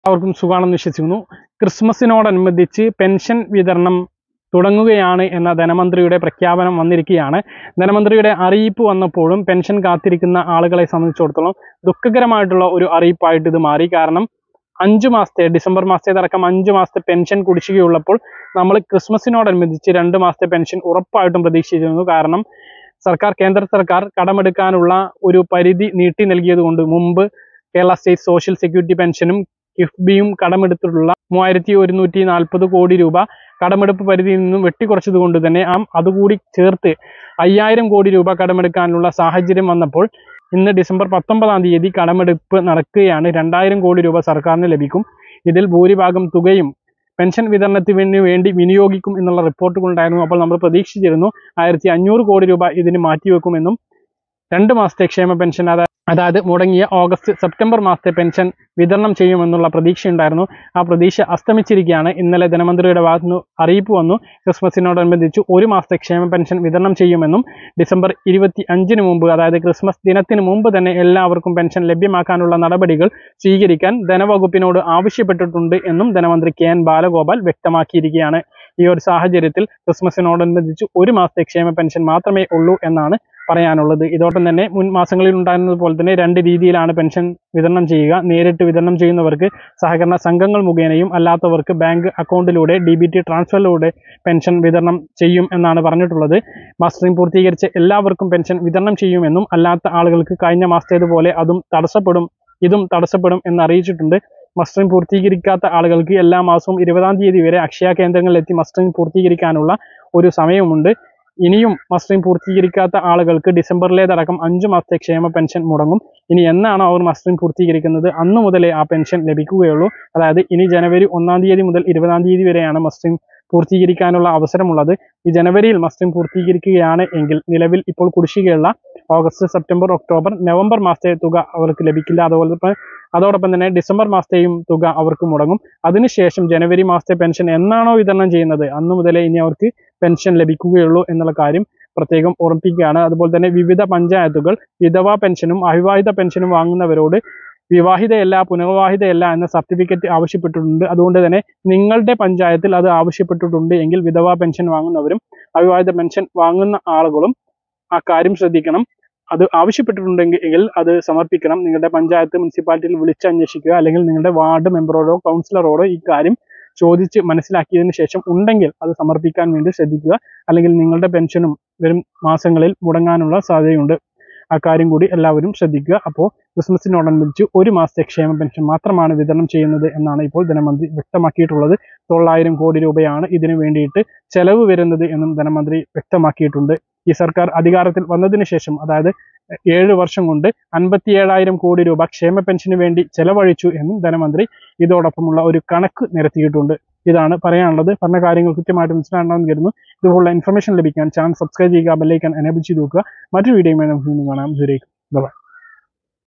അവർക്കും സുഖാണെന്ന് വിശ്വസിക്കുന്നു ക്രിസ്മസിനോടനുബന്ധിച്ച് പെൻഷൻ വിതരണം തുടങ്ങുകയാണ് എന്ന ധനമന്ത്രിയുടെ പ്രഖ്യാപനം വന്നിരിക്കുകയാണ് ധനമന്ത്രിയുടെ അറിയിപ്പ് വന്നപ്പോഴും പെൻഷൻ കാത്തിരിക്കുന്ന ആളുകളെ സംബന്ധിച്ചിടത്തോളം ദുഃഖകരമായിട്ടുള്ള ഒരു അറിയിപ്പായിട്ട് ഇത് മാറി കാരണം അഞ്ചു മാസത്തെ ഡിസംബർ മാസത്തെ അടക്കം അഞ്ചു മാസത്തെ പെൻഷൻ കുടിശ്ശികയുള്ളപ്പോൾ നമ്മൾ ക്രിസ്മസിനോടനുബന്ധിച്ച് രണ്ട് മാസത്തെ പെൻഷൻ ഉറപ്പായിട്ടും പ്രതീക്ഷിച്ചിരുന്നു കാരണം സർക്കാർ കേന്ദ്ര സർക്കാർ കടമെടുക്കാനുള്ള ഒരു പരിധി നീട്ടി നൽകിയത് കൊണ്ട് മുമ്പ് കേരള സ്റ്റേറ്റ് സോഷ്യൽ സെക്യൂരിറ്റി പെൻഷനും കിഫ്ബിയും കടമെടുത്തിട്ടുള്ള മൂവായിരത്തി ഒരുന്നൂറ്റി നാൽപ്പത് കോടി രൂപ കടമെടുപ്പ് പരിധിയിൽ നിന്നും വെട്ടിക്കുറച്ചത് കൊണ്ട് തന്നെ ആ അതുകൂടി ചേർത്ത് അയ്യായിരം കോടി രൂപ കടമെടുക്കാനുള്ള സാഹചര്യം വന്നപ്പോൾ ഇന്ന് ഡിസംബർ പത്തൊമ്പതാം തീയതി കടമെടുപ്പ് നടക്കുകയാണ് രണ്ടായിരം കോടി രൂപ സർക്കാരിന് ലഭിക്കും ഇതിൽ ഭൂരിഭാഗം തുകയും പെൻഷൻ വിതരണത്തിന് വേണ്ടി വിനിയോഗിക്കും എന്നുള്ള റിപ്പോർട്ടുകൾ ഉണ്ടായിരുന്നു അപ്പോൾ നമ്മൾ പ്രതീക്ഷിച്ചിരുന്നു ആയിരത്തി അഞ്ഞൂറ് കോടി രൂപ ഇതിന് മാറ്റിവെക്കുമെന്നും രണ്ട് മാസത്തെ ക്ഷേമ പെൻഷൻ അതാ അതായത് മുടങ്ങിയ ഓഗസ്റ്റ് സെപ്റ്റംബർ മാസത്തെ പെൻഷൻ വിതരണം ചെയ്യുമെന്നുള്ള പ്രതീക്ഷയുണ്ടായിരുന്നു ആ പ്രതീക്ഷ അസ്തമിച്ചിരിക്കുകയാണ് ഇന്നലെ ധനമന്ത്രിയുടെ ഭാഗത്തുനിന്ന് അറിയിപ്പ് വന്നു ക്രിസ്മസിനോടനുബന്ധിച്ച് ഒരു മാസത്തെ ക്ഷേമ പെൻഷൻ വിതരണം ചെയ്യുമെന്നും ഡിസംബർ ഇരുപത്തി അഞ്ചിന് മുമ്പ് അതായത് ക്രിസ്മസ് ദിനത്തിന് മുമ്പ് തന്നെ എല്ലാവർക്കും പെൻഷൻ ലഭ്യമാക്കാനുള്ള നടപടികൾ സ്വീകരിക്കാൻ ധനവകുപ്പിനോട് ആവശ്യപ്പെട്ടിട്ടുണ്ട് എന്നും ധനമന്ത്രി കെ എൻ ബാലഗോപാൽ വ്യക്തമാക്കിയിരിക്കുകയാണ് ഈ ഒരു സാഹചര്യത്തിൽ ക്രിസ്മസിനോടനുബന്ധിച്ച് ഒരു മാസത്തെ ക്ഷേമ പെൻഷൻ മാത്രമേ ഉള്ളൂ എന്നാണ് പറയാനുള്ളത് ഇതോടൊപ്പം തന്നെ മുൻ മാസങ്ങളിൽ ഉണ്ടായിരുന്നത് പോലെ തന്നെ രണ്ട് രീതിയിലാണ് പെൻഷൻ വിതരണം ചെയ്യുക നേരിട്ട് വിതരണം ചെയ്യുന്നവർക്ക് സഹകരണ സംഘങ്ങൾ മുഖേനയും അല്ലാത്തവർക്ക് ബാങ്ക് അക്കൗണ്ടിലൂടെ ഡി ബി ടി ട്രാൻസ്ഫറിലൂടെ പെൻഷൻ വിതരണം ചെയ്യും എന്നാണ് പറഞ്ഞിട്ടുള്ളത് മാസ്റ്ററിംഗ് പൂർത്തീകരിച്ച എല്ലാവർക്കും പെൻഷൻ വിതരണം ചെയ്യുമെന്നും അല്ലാത്ത ആളുകൾക്ക് കഴിഞ്ഞ മാസത്തേതുപോലെ അതും തടസ്സപ്പെടും ഇതും തടസ്സപ്പെടും എന്ന് അറിയിച്ചിട്ടുണ്ട് മസ്റ്ററിംഗ് പൂർത്തീകരിക്കാത്ത ആളുകൾക്ക് എല്ലാ മാസവും ഇരുപതാം തീയതി വരെ അക്ഷയ കേന്ദ്രങ്ങളിലെത്തി മസ്റ്ററിംഗ് പൂർത്തീകരിക്കാനുള്ള ഒരു സമയമുണ്ട് ഇനിയും മസ്റ്ററിംഗ് പൂർത്തീകരിക്കാത്ത ആളുകൾക്ക് ഡിസംബറിലേതടക്കം അഞ്ച് മാസത്തെ ക്ഷേമ പെൻഷൻ മുടങ്ങും ഇനി എന്നാണോ അവർ മസ്റ്ററിംഗ് പൂർത്തീകരിക്കുന്നത് അന്ന് മുതലേ ആ പെൻഷൻ ലഭിക്കുകയുള്ളൂ അതായത് ഇനി ജനുവരി ഒന്നാം തീയതി മുതൽ ഇരുപതാം തീയതി വരെയാണ് മസ്റ്ററിംഗ് പൂർത്തീകരിക്കാനുള്ള അവസരമുള്ളത് ഈ ജനുവരിയിൽ മസ്റ്ററിംഗ് പൂർത്തീകരിക്കുകയാണ് എങ്കിൽ നിലവിൽ ഇപ്പോൾ കുടിശ്ശികയുള്ള ഓഗസ്റ്റ് സെപ്റ്റംബർ ഒക്ടോബർ നവംബർ മാസത്തെ തുക അവർക്ക് ലഭിക്കില്ല അതുപോലെ തന്നെ അതോടൊപ്പം തന്നെ ഡിസംബർ മാസത്തെയും തുക അവർക്ക് മുടങ്ങും അതിനുശേഷം ജനുവരി മാസത്തെ പെൻഷൻ എന്നാണോ വിതരണം ചെയ്യുന്നത് അന്ന് മുതലേ ഇനി അവർക്ക് പെൻഷൻ ലഭിക്കുകയുള്ളൂ എന്നുള്ള കാര്യം പ്രത്യേകം ഓർമ്മിപ്പിക്കുകയാണ് അതുപോലെ തന്നെ വിവിധ പഞ്ചായത്തുകൾ വിധവാ പെൻഷനും അവിവാഹിത പെൻഷനും വാങ്ങുന്നവരോട് വിവാഹിതയല്ല പുനർവിവാഹിതയല്ല എന്ന സർട്ടിഫിക്കറ്റ് ആവശ്യപ്പെട്ടിട്ടുണ്ട് അതുകൊണ്ട് തന്നെ നിങ്ങളുടെ പഞ്ചായത്തിൽ അത് ആവശ്യപ്പെട്ടിട്ടുണ്ട് എങ്കിൽ വിധവാ പെൻഷൻ വാങ്ങുന്നവരും അവിവാഹിത പെൻഷൻ വാങ്ങുന്ന ആളുകളും ആ കാര്യം ശ്രദ്ധിക്കണം അത് ആവശ്യപ്പെട്ടിട്ടുണ്ടെങ്കിൽ അത് സമർപ്പിക്കണം നിങ്ങളുടെ പഞ്ചായത്ത് മുനിസിപ്പാലിറ്റിയിൽ വിളിച്ചന്വേഷിക്കുക അല്ലെങ്കിൽ നിങ്ങളുടെ വാർഡ് മെമ്പറോടോ കൗൺസിലറോടോ ഈ കാര്യം ചോദിച്ച് മനസ്സിലാക്കിയതിന് ശേഷം ഉണ്ടെങ്കിൽ അത് സമർപ്പിക്കാൻ വേണ്ടി ശ്രദ്ധിക്കുക അല്ലെങ്കിൽ നിങ്ങളുടെ പെൻഷനും വരും മാസങ്ങളിൽ മുടങ്ങാനുള്ള സാധ്യതയുണ്ട് ആ കാര്യം കൂടി എല്ലാവരും ശ്രദ്ധിക്കുക അപ്പോൾ ക്രിസ്മസിനോടനുബന്ധിച്ച് ഒരു മാസത്തെ ക്ഷേമ പെൻഷൻ മാത്രമാണ് വിതരണം ചെയ്യുന്നത് എന്നാണ് ഇപ്പോൾ ധനമന്ത്രി വ്യക്തമാക്കിയിട്ടുള്ളത് തൊള്ളായിരം കോടി രൂപയാണ് ഇതിനു വേണ്ടിയിട്ട് ചെലവ് വരുന്നത് എന്നും ധനമന്ത്രി വ്യക്തമാക്കിയിട്ടുണ്ട് ഈ സർക്കാർ അധികാരത്തിൽ വന്നതിന് ശേഷം അതായത് ഏഴ് വർഷം കൊണ്ട് അൻപത്തി ഏഴായിരം കോടി രൂപ ക്ഷേമ പെൻഷന് വേണ്ടി ചെലവഴിച്ചു എന്നും ധനമന്ത്രി ഇതോടൊപ്പമുള്ള ഒരു കണക്ക് നിരത്തിയിട്ടുണ്ട് ഇതാണ് പറയാനുള്ളത് പറഞ്ഞ കാര്യങ്ങൾ കൃത്യമായിട്ട് മനസ്സിലാകണമെന്ന് കരുതുന്നു ഇതുപോലുള്ള ഇൻഫർമേഷൻ ലഭിക്കാൻ ചാനൽ സബ്സ്ക്രൈബ് ചെയ്യുക ബെല്ലൈക്കൻ എനേബിൾ ചെയ്ത് നോക്കുക മറ്റൊരു വീഡിയോയുമായി നമുക്ക് വീണ്ടും കാണാം ദൂരേക്ക് ബൈ